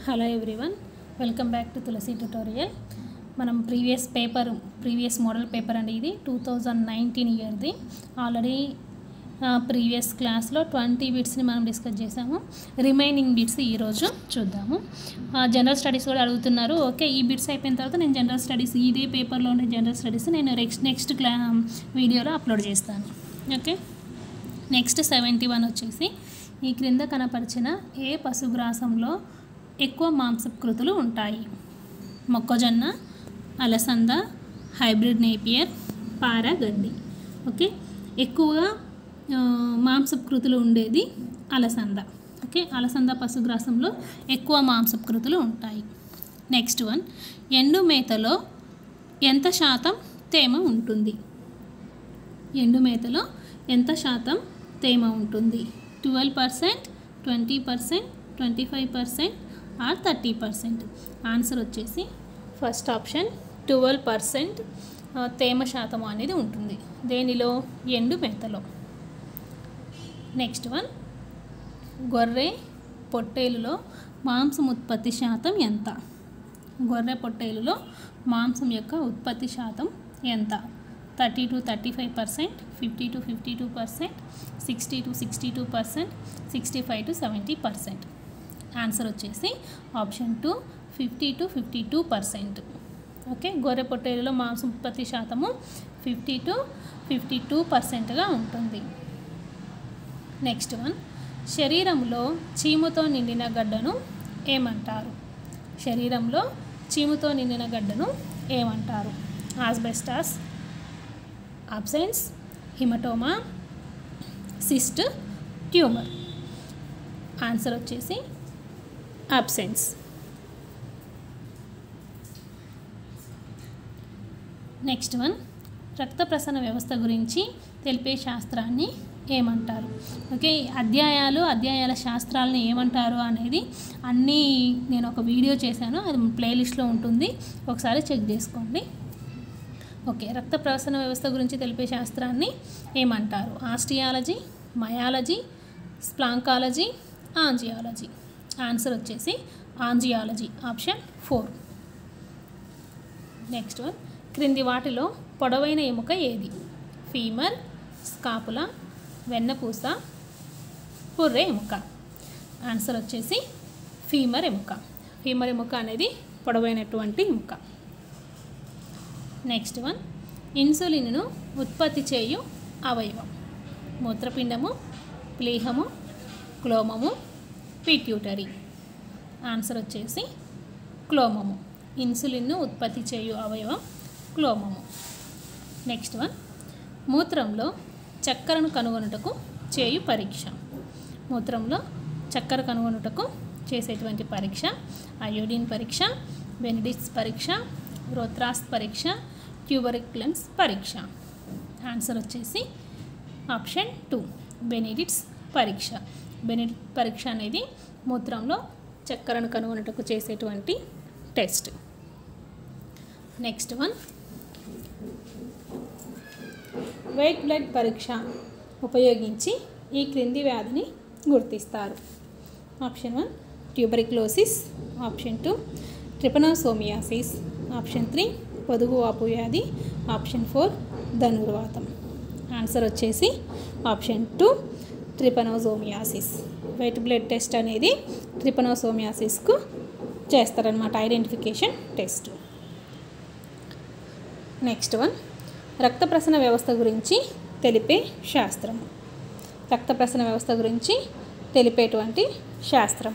hello everyone welcome back to Tulasi tutorial మనం previous paper previous model paper అండి ఇది two thousand nineteen ఇయర్ది already previous క్లాస్లో twenty బిట్స్ని మనం డిస్కస్ చేసాము రిమైనింగ్ బిట్స్ ఈరోజు చూద్దాము జనరల్ స్టడీస్ కూడా అడుగుతున్నారు ఓకే ఈ బిట్స్ అయిపోయిన తర్వాత నేను జనరల్ స్టడీస్ ఇదే పేపర్లో ఉండే జనరల్ స్టడీస్ నేను నెక్స్ట్ నెక్స్ట్ క్లా వీడియోలో అప్లోడ్ చేస్తాను ఓకే నెక్స్ట్ సెవెంటీ వన్ వచ్చేసి ఈ క్రింద కనపరిచిన ఏ పశుగ్రాసంలో ఎక్కువ మాంసకృతులు ఉంటాయి మొక్కజొన్న అలసంద హైబ్రిడ్ నేపియర్ పారాగడ్డి ఓకే ఎక్కువగా ఆ, మాంసకృతులు ఉండేది అలసంద ఓకే అలసంద పశుగ్రాసంలో ఎక్కువ మాంసకృతులు ఉంటాయి నెక్స్ట్ వన్ ఎండు మేతలో ఎంత శాతం తేమ ఉంటుంది ఎండు మేతలో ఎంత శాతం తేమ ఉంటుంది twelve percent twenty percent twenty five percent or thirty percent answer వచ్చేసి ఫస్ట్ ఆప్షన్ ట్వెల్వ్ పర్సెంట్ తేమ శాతం అనేది ఉంటుంది దేనిలో ఎండు మేతలో నెక్స్ట్ వన్ గొర్రె పొట్టేలులో మాంసం ఉత్పత్తి శాతం ఎంత గొర్రె పొట్టేలులో మాంసం యొక్క ఉత్పత్తి శాతం ఎంత thirty to thirty five percent fifty to fifty two percent sixty to sixty two percent sixty five to seventy percent answer వచ్చేసి option two fifty to fifty two percent okay గొర్రె పొట్టేలులో మాంసం ఉత్పత్తి శాతము ఫిఫ్టీ టు ఫిఫ్టీ టూ పర్సెంట్గా ఉంటుంది next one శరీరంలో చీముతో నిండిన గడ్డను ఏమంటారు శరీరంలో చీముతో నిండిన గడ్డను ఏమంటారు asbestos absence hematoma cyst tumour answer వచ్చేసి అబ్సెన్స్ నెక్స్ట్ వన్ రక్త ప్రసరణ వ్యవస్థ గురించి తెలిపే శాస్త్రాన్ని ఏమంటారు ఓకే ఈ అధ్యాయాలు అధ్యాయాల శాస్త్రాలను ఏమంటారు అనేది అన్నీ నేను ఒక వీడియో చేశాను అది ప్లేలిస్ట్లో ఉంటుంది ఒకసారి చెక్ చేసుకోండి ఓకే రక్త ప్రసరణ వ్యవస్థ గురించి తెలిపే శాస్త్రాన్ని ఏమంటారు ఆస్టియాలజీ మయాలజీ స్ప్లాంకాలజీ ఆంజియాలజీ ఆన్సర్ వచ్చేసి angiology option four next one క్రింది వాటిలో పొడవైన ఎముక ఏది ఫీమర్ స్కాపులా వెన్నపూస పుర్రె ఎముక ఆన్సర్ వచ్చేసి ఫీమర్ ఎముక ఫీమర్ ఎముక అనేది పొడవైనటువంటి ఎముక నెక్స్ట్ వన్ ఇన్సులిన్ను ఉత్పత్తి చేయు అవయవం మూత్రపిండము ప్లీహము క్లోమము పిట్యూటరీ ఆన్సర్ వచ్చేసి క్లోమము ఇన్సులిన్ను ఉత్పత్తి చేయు అవయవం క్లోమము నెక్స్ట్ వన్ మూత్రంలో చక్కెరను కనుగొనుటకు చేయు పరీక్ష మూత్రంలో చక్కెర కనుగొనుటకు చేసేటువంటి పరీక్ష అయోడిన్ పరీక్ష బెనిడిక్స్ పరీక్ష రోత్రాస్ పరీక్ష ట్యూబరిక్లెన్స్ పరీక్ష ఆన్సర్ వచ్చేసి ఆప్షన్ టూ బెనిడిట్స్ పరీక్ష బెనిడిట్ పరీక్ష అనేది మూత్రంలో చక్కెరను కనుగొనుటకు చేసేటువంటి test next one white blood పరీక్ష ఉపయోగించి ఈ క్రింది వ్యాధిని గుర్తిస్తారు option one tuberculosis option two trypanosomiasis option three పొదుగు వాపు వ్యాధి ఆప్షన్ ఫోర్ ధనుర్వాతం ఆన్సర్ వచ్చేసి option two trypanosomiasis white blood test అనేది ట్రిపనోసోమియాసిస్కు చేస్తారనమాట ఐడెంటిఫికేషన్ టెస్ట్ నెక్స్ట్ వన్ రక్త ప్రసరణ వ్యవస్థ గురించి తెలిపే శాస్త్రము రక్త ప్రసరణ వ్యవస్థ గురించి తెలిపేటువంటి శాస్త్రం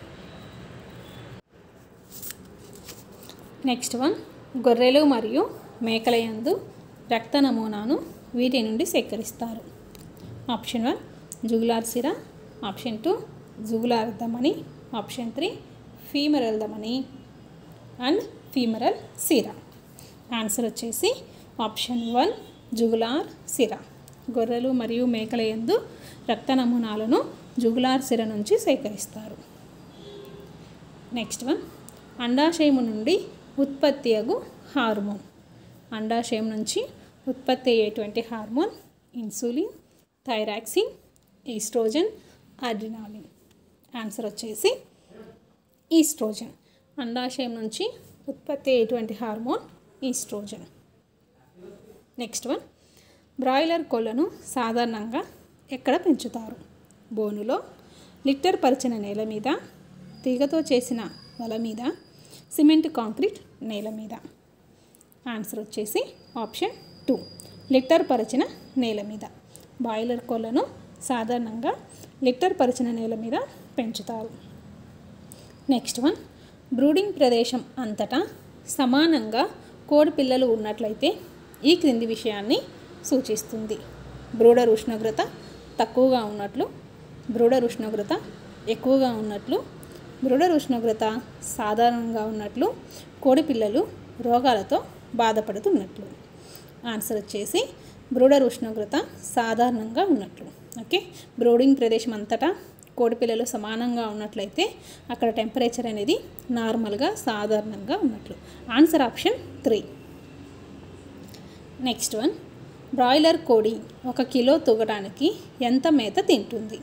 నెక్స్ట్ వన్ గొర్రెలు మరియు మేకల యందు రక్త నమూనాను వీటి నుండి సేకరిస్తారు ఆప్షన్ వన్ జుగులార్ సిరా ఆప్షన్ టూ జుగులార్ దమని ఆప్షన్ త్రీ ఫీమరల్ దమని అండ్ ఫీమరల్ సిరా ఆన్సర్ వచ్చేసి ఆప్షన్ వన్ జుగులార్ సిరా గొర్రెలు మరియు మేకల యందు రక్త నమూనాలను జుగులార్ సిర నుంచి సేకరిస్తారు నెక్స్ట్ వన్ అండాశయము నుండి ఉత్పత్తి అగు హార్మోన్ అండాశయం నుంచి ఉత్పత్తి అయ్యేటువంటి hormone insulin thyroxine estrogen adrenaline answer వచ్చేసి ఈస్ట్రోజన్ అండాశయం నుంచి ఉత్పత్తి అయ్యేటువంటి hormone estrogen next one broiler కోళ్ళను సాధారణంగా ఎక్కడ పెంచుతారు బోనులో లిట్టర్ పరిచిన నేల మీద తీగతో చేసిన వల మీద సిమెంట్ కాంక్రీట్ నేల మీద ఆన్సర్ వచ్చేసి ఆప్షన్ టూ లిట్టర్ పరిచిన నేల మీద బాయిలర్ కోళ్ళను సాధారణంగా లిట్టర్ పరిచిన నేల మీద పెంచుతారు నెక్స్ట్ వన్ బ్రూడింగ్ ప్రదేశం అంతటా సమానంగా కోడి పిల్లలు ఉన్నట్లయితే ఈ క్రింది విషయాన్ని సూచిస్తుంది బ్రూడర్ ఉష్ణోగ్రత తక్కువగా ఉన్నట్లు బ్రూడర్ ఉష్ణోగ్రత ఎక్కువగా ఉన్నట్లు బ్రూడర్ ఉష్ణోగ్రత సాధారణంగా ఉన్నట్లు కోడి పిల్లలు రోగాలతో బాధపడుతున్నట్లు ఆన్సర్ వచ్చేసి బ్రూడర్ ఉష్ణోగ్రత సాధారణంగా ఉన్నట్లు ఓకే బ్రూడింగ్ ప్రదేశం అంతటా కోడి పిల్లలు సమానంగా ఉన్నట్లయితే అక్కడ టెంపరేచర్ అనేది నార్మల్గా సాధారణంగా ఉన్నట్లు answer option three next one broiler కోడి ఒక కిలో తూగడానికి ఎంత మేత తింటుంది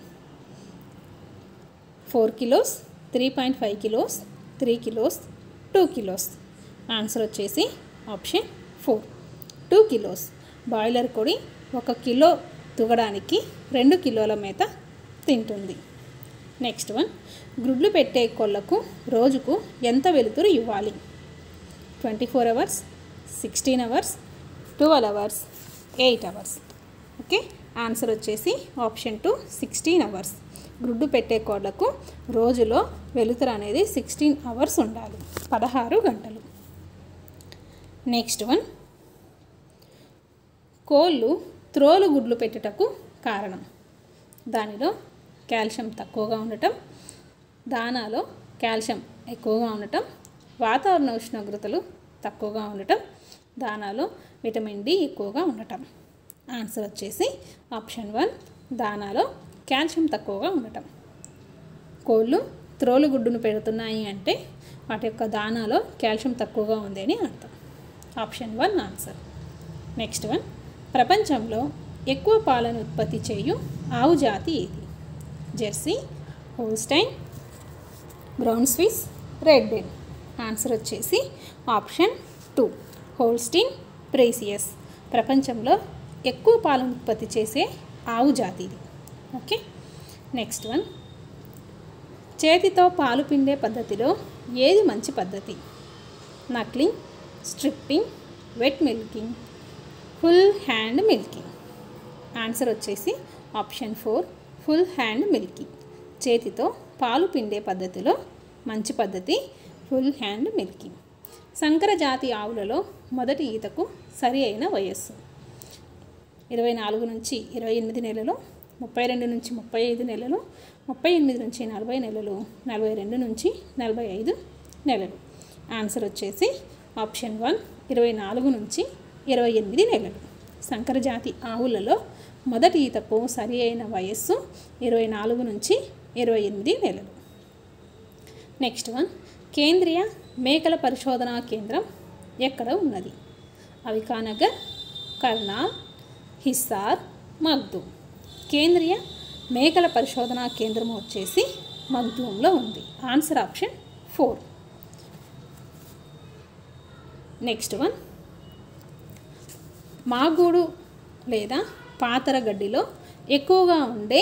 four kilos three point five kilos three kilos two kilos answer వచ్చేసి option four two kilos boiler కోడి ఒక కిలో తుగడానికి రెండు కిలోల మేత తింటుంది నెక్స్ట్ వన్ గుడ్లు పెట్టే కోళ్ళకు రోజుకు ఎంత వెలుతురు ఇవ్వాలి twenty four hours sixteen hours twelve hours eight hours okay answer వచ్చేసి ఆప్షన్ టూ సిక్స్టీన్ అవర్స్ గుడ్డు పెట్టే కోళ్ళకు రోజులో వెలుతురు అనేది సిక్స్టీన్ అవర్స్ ఉండాలి పదహారు గంటలు నెక్స్ట్ వన్ కోళ్ళు త్రోలు గుడ్లు పెట్టుటకు కారణం దానిలో కాల్షియం తక్కువగా ఉండటం దానాలో కాల్షియం ఎక్కువగా ఉండటం వాతావరణ ఉష్ణోగ్రతలు తక్కువగా ఉండటం దానాలో విటమిన్ డి ఎక్కువగా ఉండటం ఆన్సర్ వచ్చేసి ఆప్షన్ వన్ దానాలో కాల్షియం తక్కువగా ఉండటం కోళ్ళు త్రోలు గుడ్డును పెడుతున్నాయి అంటే వాటి యొక్క దానాలో కాల్షియం తక్కువగా ఉంది అని అర్థం option one answer next one ప్రపంచంలో ఎక్కువ పాలను ఉత్పత్తి చేయు ఆవు జాతి ఏది Jersey Holstein brown Swiss red Dane answer వచ్చేసి ఆప్షన్ టూ హోల్స్టీన్ ప్రేసియస్ ప్రపంచంలో ఎక్కువ పాలను ఉత్పత్తి చేసే ఆవు జాతి ఇది ఓకే నెక్స్ట్ వన్ చేతితో పాలు పిండే పద్ధతిలో ఏది మంచి పద్ధతి knuckling stripping wet milking full hand milking answer వచ్చేసి option four full hand milking చేతితో పాలు పిండే పద్ధతిలో మంచి పద్ధతి ఫుల్ హ్యాండ్ మిల్కింగ్ సంకర జాతి ఆవులలో మొదటి ఈతకు సరి అయిన వయస్సు ఇరవై నాలుగు నుంచి ఇరవై ఎనిమిది నెలలు ముప్పై రెండు నుంచి ముప్పై ఐదు నెలలు ముప్పై ఎనిమిది నుంచి నలభై నెలలు నలభై రెండు నుంచి నలభై ఐదు నెలలు ఆన్సర్ వచ్చేసి ఆప్షన్ వన్ ఇరవై నాలుగు నుంచి ఇరవై ఎనిమిది నెలలు సంకరజాతి ఆవులలో మొదటి ఈతకు సరి అయిన వయస్సు ఇరవై నాలుగు నుంచి ఇరవై ఎనిమిది నెలలు నెక్స్ట్ వన్ కేంద్రీయ మేకల పరిశోధనా కేంద్రం ఎక్కడ ఉన్నది అవికానగర్ కర్నాల్ హిస్సార్ మగ్దూమ్ కేంద్రీయ మేకల పరిశోధనా కేంద్రం వచ్చేసి మగ్దూంలో ఉంది answer option four next one మాగూడు లేదా పాతరగడ్డిలో ఎక్కువగా ఉండే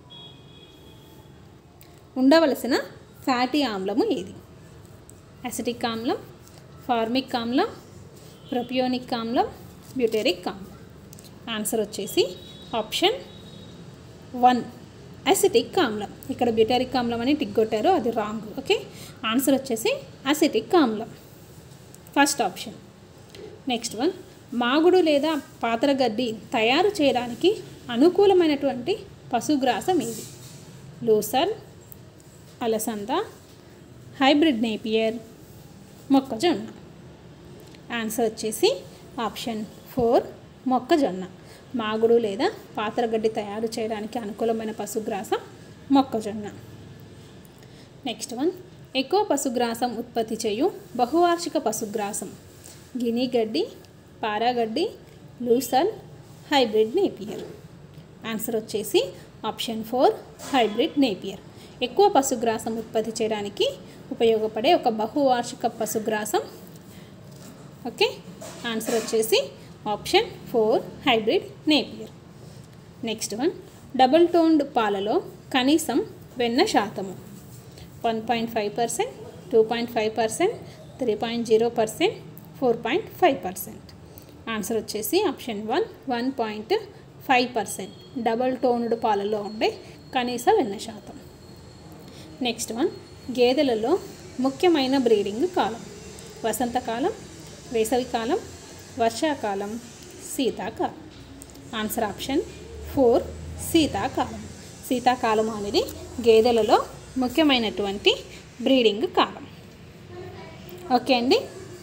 ఉండవలసిన ఫ్యాటీ ఆమ్లము ఏది అసిటిక్ ఆమ్లం ఫార్మిక్ ఆమ్లం ప్రొపియోనిక్ ఆమ్లం బ్యూటెరిక్ ఆమ్లం ఆన్సర్ వచ్చేసి ఆప్షన్ వన్ అసిటిక్ ఆమ్లం ఇక్కడ బ్యూటెరిక్ ఆమ్లం అని టిక్ కొట్టారు అది రాంగ్ ఓకే ఆన్సర్ వచ్చేసి అసిటిక్ ఆమ్లం ఫస్ట్ ఆప్షన్ నెక్స్ట్ వన్ మాగుడు లేదా పాతరగడ్డి తయారు చేయడానికి అనుకూలమైనటువంటి పశుగ్రాసం ఏది లూసర్ అలసంద హైబ్రిడ్ నేపియర్ మొక్కజొన్న ఆన్సర్ వచ్చేసి ఆప్షన్ ఫోర్ మొక్కజొన్న మాగుడు లేదా పాతరగడ్డి తయారు చేయడానికి అనుకూలమైన పశుగ్రాసం మొక్కజొన్న నెక్స్ట్ వన్ ఎక్కువ పశుగ్రాసం ఉత్పత్తి చేయు బహువార్షిక పశుగ్రాసం గిని గడ్డి పారాగడ్డి లూసల్ హైబ్రిడ్ నేపియర్ ఆన్సర్ వచ్చేసి ఆప్షన్ ఫోర్ హైబ్రిడ్ నేపియర్ ఎక్కువ పశుగ్రాసం ఉత్పత్తి చేయడానికి ఉపయోగపడే ఒక బహువార్షిక పశుగ్రాసం ఓకే ఆన్సర్ వచ్చేసి option four hybrid Napier next one double toned పాలలో కనీసం వెన్న శాతము one point five percent two point five percent three point zero percent four point five percent answer వచ్చేసి option one one point five percent double toned పాలలో ఉండే కనీస వెన్న శాతం నెక్స్ట్ వన్ గేదెలలో ముఖ్యమైన బ్రీడింగ్ కాలం వసంతకాలం వేసవికాలం వర్షాకాలం శీతాకాలం ఆన్సర్ ఆప్షన్ ఫోర్ శీతాకాలం శీతాకాలం అనేది గేదెలలో ముఖ్యమైనటువంటి బ్రీడింగ్ కాలం ఓకే అండి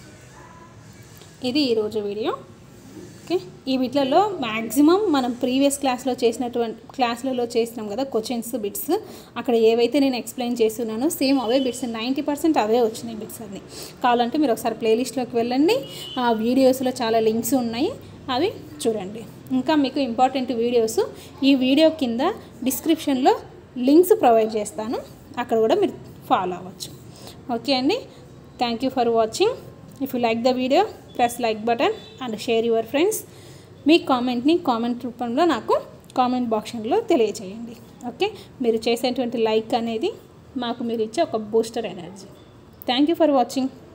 ఇది ఈరోజు వీడియో ఓకే ఈ వీటిలలో మ్యాక్సిమం మనం ప్రీవియస్ క్లాస్లో చేసినటువంటి క్లాసులలో చేసినాం కదా క్వశ్చన్స్ బిట్స్ అక్కడ ఏవైతే నేను ఎక్స్ప్లెయిన్ చేస్తున్నానో సేమ్ అవే బిట్స్ నైంటీ పర్సెంట్ అవే వచ్చినాయి బిట్స్ అన్ని కావాలంటే మీరు ఒకసారి ప్లేలిస్ట్లోకి వెళ్ళండి ఆ వీడియోస్లో చాలా లింక్స్ ఉన్నాయి అవి చూడండి ఇంకా మీకు ఇంపార్టెంట్ వీడియోస్ ఈ వీడియో కింద డిస్క్రిప్షన్లో లింక్స్ ప్రొవైడ్ చేస్తాను అక్కడ కూడా మీరు ఫాలో అవ్వచ్చు ఓకే అండి thank you for watching if you like the video press like button and share your friends మీ కామెంట్ని కామెంట్ రూపంలో నాకు కామెంట్ బాక్స్లో తెలియజేయండి ఓకే మీరు చేసేటువంటి లైక్ అనేది మాకు మీరు ఇచ్చే ఒక booster energy thank you for watching